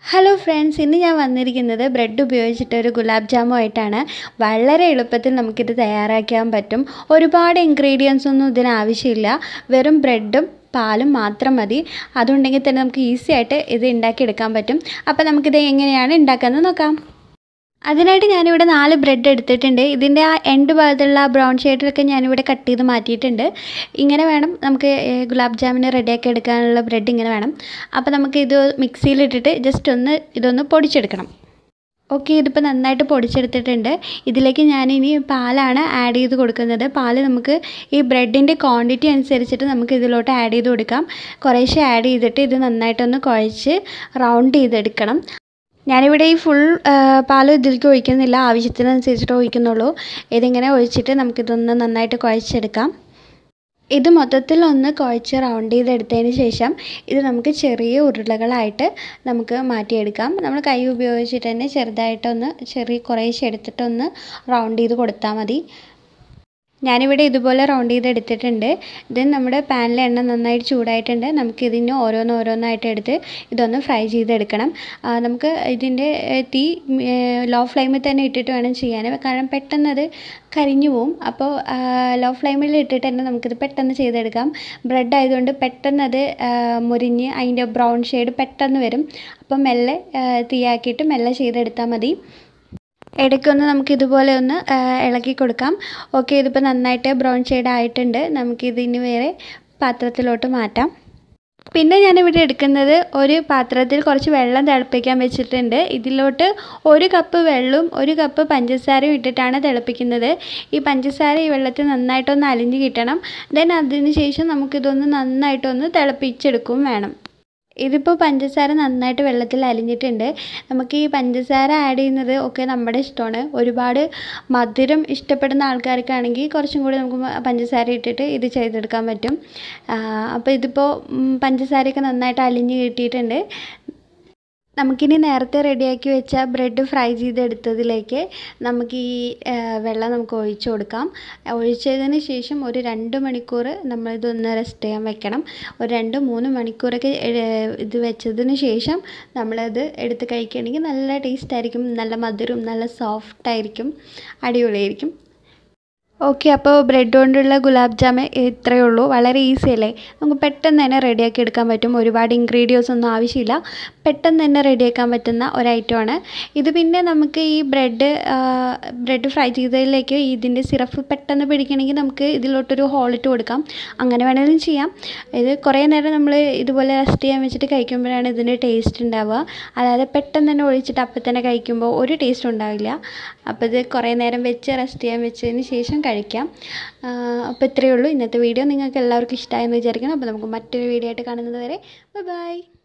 hello friends ഇന്ന് ഞാൻ വന്നിരിക്കുന്നത് ബ്രെഡ് ഉപയോഗിച്ചിട്ട് ഒരു ഗുലാബ് ജാമുമായിട്ടാണ് വളരെ എളുപ്പത്തിൽ നമുക്കിത് തയ്യാറാക്കാൻ പറ്റും ഒരുപാട് ഇൻഗ്രീഡിയൻസ് ഒന്നും ഇതിന് ആവശ്യമില്ല വെറും ബ്രെഡും പാലും മാത്രം മതി അതുണ്ടെങ്കിൽ തന്നെ നമുക്ക് ഈസി ആയിട്ട് ഇത് ഉണ്ടാക്കിയെടുക്കാൻ പറ്റും അപ്പോൾ നമുക്കിത് എങ്ങനെയാണ് ഉണ്ടാക്കാമെന്ന് നോക്കാം അതിനായിട്ട് ഞാനിവിടെ നാല് ബ്രെഡ് എടുത്തിട്ടുണ്ട് ഇതിൻ്റെ ആ എൻഡ് ഭാഗത്തുള്ള ആ ബ്രൗൺ ഷെയ്ഡിലൊക്കെ ഞാനിവിടെ കട്ട് ചെയ്ത് മാറ്റിയിട്ടുണ്ട് ഇങ്ങനെ വേണം നമുക്ക് ഏഹ്, ഗുലാബ് ജാമിന് റെഡിയാക്കി എടുക്കാനുള്ള ബ്രെഡ് ഇങ്ങനെ വേണം അപ്പോൾ നമുക്ക് ഇത് മിക്സിയിലിട്ടിട്ട് ജസ്റ്റ് ഒന്ന് ഇതൊന്ന് പൊടിച്ചെടുക്കണം ഓക്കെ ഇതിപ്പോൾ നന്നായിട്ട് പൊടിച്ചെടുത്തിട്ടുണ്ട് ഇതിലേക്ക് ഞാനിനി പാലാണ് ആഡ് ചെയ്ത് കൊടുക്കുന്നത് പാല് നമുക്ക് ഈ ബ്രെഡിൻ്റെ ക്വാണ്ടിറ്റി അനുസരിച്ചിട്ട് നമുക്ക് ഇതിലോട്ട് ആഡ് ചെയ്ത് കൊടുക്കാം കുറേശ്ശെ ആഡ് ചെയ്തിട്ട് ഇത് നന്നായിട്ടൊന്ന് കുഴച്ച് റൗണ്ട് ചെയ്തെടുക്കണം ഞാനിവിടെ ഈ ഫുൾ പാൽ ഇതിലേക്ക് ഒഴിക്കുന്നില്ല ആവശ്യത്തിനനുസരിച്ചിട്ട് ഒഴിക്കുന്നുള്ളൂ ഇതിങ്ങനെ ഒഴിച്ചിട്ട് നമുക്കിതൊന്ന് നന്നായിട്ട് കുഴച്ചെടുക്കാം ഇത് മൊത്തത്തിൽ ഒന്ന് കുഴച്ച് റൗണ്ട് ചെയ്തെടുത്തതിന് ശേഷം ഇത് നമുക്ക് ചെറിയ ഉരുളകളായിട്ട് നമുക്ക് മാറ്റിയെടുക്കാം നമ്മൾ കൈ ഉപയോഗിച്ചിട്ട് തന്നെ ചെറുതായിട്ടൊന്ന് ചെറിയ കുറേശ്ശെ എടുത്തിട്ടൊന്ന് റൗണ്ട് ചെയ്ത് കൊടുത്താൽ മതി ഞാനിവിടെ ഇതുപോലെ റൗണ്ട് ചെയ്ത് എടുത്തിട്ടുണ്ട് ഇത് നമ്മുടെ പാനിൽ എണ്ണ നന്നായിട്ട് ചൂടായിട്ടുണ്ട് നമുക്കിതിന് ഓരോന്ന് ഓരോന്നായിട്ട് എടുത്ത് ഇതൊന്ന് ഫ്രൈ ചെയ്തെടുക്കണം ആ, നമുക്ക് ഇതിൻ്റെ ഏ, തീ ലോ ഫ്ലെയിമിൽ തന്നെ ഇട്ടിട്ട് വേണം ചെയ്യാൻ കാരണം പെട്ടെന്ന് അത് കരിഞ്ഞു പോവും അപ്പോൾ ലോ ഫ്ലെയിമിൽ ഇട്ടിട്ട് തന്നെ നമുക്കിത് പെട്ടെന്ന് ചെയ്തെടുക്കാം ബ്രെഡ് ആയതുകൊണ്ട് പെട്ടെന്ന് അത് ആ, മുരിഞ്ഞ് അതിൻ്റെ ബ്രൗൺ ഷെയ്ഡ് പെട്ടെന്ന് വരും അപ്പം മെല്ലെ ആ, തീയാക്കിയിട്ട് മെല്ലെ ചെയ്തെടുത്താൽ മതി ഇടയ്ക്കൊന്ന് നമുക്ക് ഇതുപോലെ ഒന്ന് ആ, ഇളക്കി കൊടുക്കാം ഓക്കെ ഇതിപ്പോൾ നന്നായിട്ട് ബ്രൗൺ ഷെയ്ഡ് ആയിട്ടുണ്ട് നമുക്കിതിന് വേറെ പാത്രത്തിലോട്ട് മാറ്റാം പിന്നെ ഞാനിവിടെ എടുക്കുന്നത് ഒരു പാത്രത്തിൽ കുറച്ച് വെള്ളം തിളപ്പിക്കാൻ വെച്ചിട്ടുണ്ട് ഇതിലോട്ട് ഒരു കപ്പ് വെള്ളവും ഒരു കപ്പ് പഞ്ചസാരയും ഇട്ടിട്ടാണ് തിളപ്പിക്കുന്നത് ഈ പഞ്ചസാര ഈ വെള്ളത്തിൽ നന്നായിട്ടൊന്ന് അലിഞ്ഞ് കിട്ടണം ദെൻ അതിന് ശേഷം നമുക്കിതൊന്ന് നന്നായിട്ടൊന്ന് തിളപ്പിച്ചെടുക്കും വേണം ഇതിപ്പോൾ പഞ്ചസാര നന്നായിട്ട് വെള്ളത്തിൽ അലിഞ്ഞിട്ടുണ്ട് നമുക്ക് ഈ പഞ്ചസാര ആഡ് ചെയ്യുന്നത് ഒക്കെ നമ്മുടെ ഇഷ്ടമാണ് ഒരുപാട് മധുരം ഇഷ്ടപ്പെടുന്ന ആൾക്കാർക്കാണെങ്കിൽ കുറച്ചും കൂടി നമുക്ക് മ- പഞ്ചസാര ഇട്ടിട്ട് ഇത് ചെയ്തെടുക്കാൻ പറ്റും അപ്പോൾ ഇതിപ്പോൾ ഉം, പഞ്ചസാരയൊക്കെ നന്നായിട്ട് അലിഞ്ഞ് കിട്ടിയിട്ടുണ്ട് നമുക്കിനി നേരത്തെ റെഡിയാക്കി വെച്ച ബ്രെഡ് ഫ്രൈ ചെയ്തെടുത്തതിലേക്ക് നമുക്ക് ഈ ആ, വെള്ളം നമുക്ക് ഒഴിച്ചു കൊടുക്കാം ഒഴിച്ചതിന് ശേഷം ഒരു രണ്ട് മണിക്കൂർ നമ്മളിതൊന്ന് റെസ്റ്റ് ചെയ്യാൻ വെക്കണം ഒരു രണ്ട് മൂന്ന് മണിക്കൂറൊക്കെ ഏ, ഇത് വെച്ചതിന് ശേഷം നമ്മളത് എടുത്ത് കഴിക്കുകയാണെങ്കിൽ നല്ല ടേസ്റ്റ് ആയിരിക്കും നല്ല മധുരം നല്ല സോഫ്റ്റ് ആയിരിക്കും അടിപൊളിയായിരിക്കും ഓക്കെ അപ്പോൾ ബ്രെഡ് കൊണ്ടുള്ള ഗുലാബ് ജാമ് ഇത്രയേ ഉള്ളൂ വളരെ ഈസി അല്ലേ നമുക്ക് പെട്ടെന്ന് തന്നെ റെഡിയാക്കി എടുക്കാൻ പറ്റും ഒരുപാട് ഇൻഗ്രീഡിയൻസ് ഒന്നും ആവശ്യമില്ല പെട്ടെന്ന് തന്നെ റെഡിയാക്കാൻ പറ്റുന്ന ഒരു ഐറ്റമാണ് ഇത് പിന്നെ നമുക്ക് ഈ ബ്രെഡ് ബ്രെഡ് ഫ്രൈ ചെയ്തതിലേക്ക് ഇതിൻ്റെ സിറപ്പ് പെട്ടെന്ന് പിടിക്കണമെങ്കിൽ നമുക്ക് ഇതിലോട്ടൊരു ഹോളിട്ട് കൊടുക്കാം അങ്ങനെ വേണമെങ്കിലും ചെയ്യാം ഇത് കുറേ നേരം നമ്മൾ ഇതുപോലെ റെസ്റ്റ് ചെയ്യാൻ വെച്ചിട്ട് കഴിക്കുമ്പോഴാണ് ഇതിൻ്റെ ടേസ്റ്റ് ഉണ്ടാവുക അതായത് പെട്ടെന്ന് തന്നെ ഒഴിച്ചിട്ട് അപ്പം തന്നെ കഴിക്കുമ്പോൾ ഒരു ടേസ്റ്റ് ഉണ്ടാവില്ല അപ്പോൾ ഇത് കുറേ നേരം വെച്ച് റെസ്റ്റ് ചെയ്യാൻ വെച്ചതിന് ശേഷം കഴിക്കാം അപ്പോൾ ഇത്രയേ ഉള്ളൂ ഇന്നത്തെ വീഡിയോ നിങ്ങൾക്ക് എല്ലാവർക്കും ഇഷ്ടമായെന്ന് വിചാരിക്കണം അപ്പോൾ നമുക്ക് മറ്റൊരു വീഡിയോ ആയിട്ട് കാണുന്നത് വരെ ബൈ